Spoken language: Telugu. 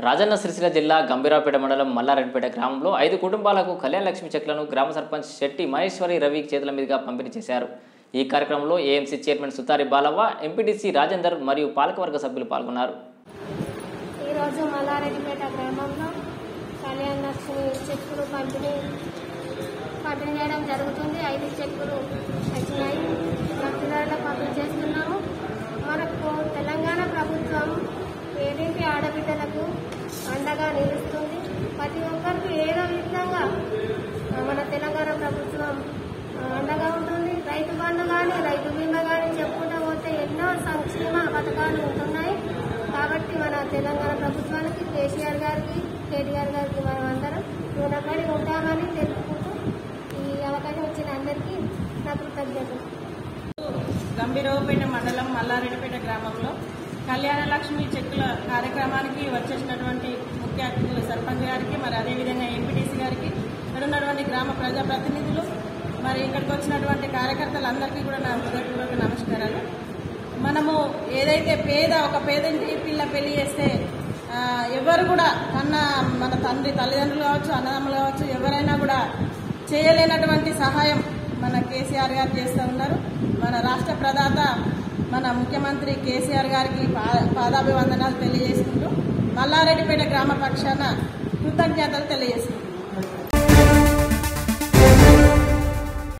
రాజన్న సిరిసిల్ల జిల్లా గంభీరావుపేట మండలం మల్లారెడ్డిపేట గ్రామంలో ఐదు కుటుంబాలకు కళ్యాణ లక్ష్మి చెక్లను గ్రామ సర్పంచ్ శెట్టి మహేశ్వరి రవి చేతుల మీదుగా పంపిణీ చేశారు ఈ కార్యక్రమంలో AMC chairman Sutari Balavva MPTC Rajender మరియు పాలకవర్గ సభ్యులు పాల్గొన్నారు ఈరోజు మల్లారెడ్డిపేట గ్రామంలో కళ్యాణ లక్ష్మి చెక్కులు పంపిణీ పంపిణీ చేయడం జరుగుతుంది ఐదు చెక్కులు వచ్చినాయి లబ్ధిదారులకు పంపిణీ చేస్తున్నాము మనకు తెలంగాణ ప్రభుత్వం ఏడింటి ఆడబిడ్డలకు అండగా నిలుస్తుంది ప్రతి ఒక్కరికి ఏదో విధంగా మన తెలంగాణ ప్రభుత్వం అండగా ఉంటుంది రైతు బంధు కానీ రైతు బీమా కానీ చెప్పుకుంటూ పోతే ఎన్నో సంక్షేమ పథకాలు ఉంటున్నాయి కాబట్టి మన తెలంగాణ ప్రభుత్వానికి కేసీఆర్ గారికి కేటీఆర్ గారికి మనం అందరం రుణపడి ఉంటామని తెలుపుకుంటూ ఈ అవకాశం ఇచ్చిన అందరికీ నా కృతజ్ఞతలు గంభీరవపేట మండలం మల్లారెడ్డిపేట గ్రామంలో కళ్యాణ లక్ష్మి చెక్కుల కార్యక్రమానికి వచ్చేసినటువంటి ముఖ్య అతిథులు సర్పంచ్ గారికి మరి అదేవిధంగా ఎంపీటీసీ గారికి ఇక్కడ ఉన్నటువంటి గ్రామ ప్రజాప్రతినిధులు మరి ఇక్కడికి వచ్చినటువంటి కార్యకర్తలందరికీ కూడా నా హృదయపూర్వక నమస్కారాలు మనము ఏదైతే పేద ఒక పేదంటి పిల్ల పెళ్లి చేస్తే ఆ, ఎవరు కూడా అన్న మన తండ్రి తల్లిదండ్రులు కావచ్చు అన్నదమ్ములు కావచ్చు ఎవరైనా కూడా చేయలేనటువంటి సహాయం మన కేసీఆర్ గారు చేస్తూ ఉన్నారు మన రాష్ట్ర ప్రదాత మన ముఖ్యమంత్రి కేసీఆర్ గారికి పా- పాదాభివందనాలు తెలియజేసుకుంటూ మల్లారెడ్డిపేట గ్రామ పక్షాన కృతజ్ఞతలు తెలియజేస్తున్నాం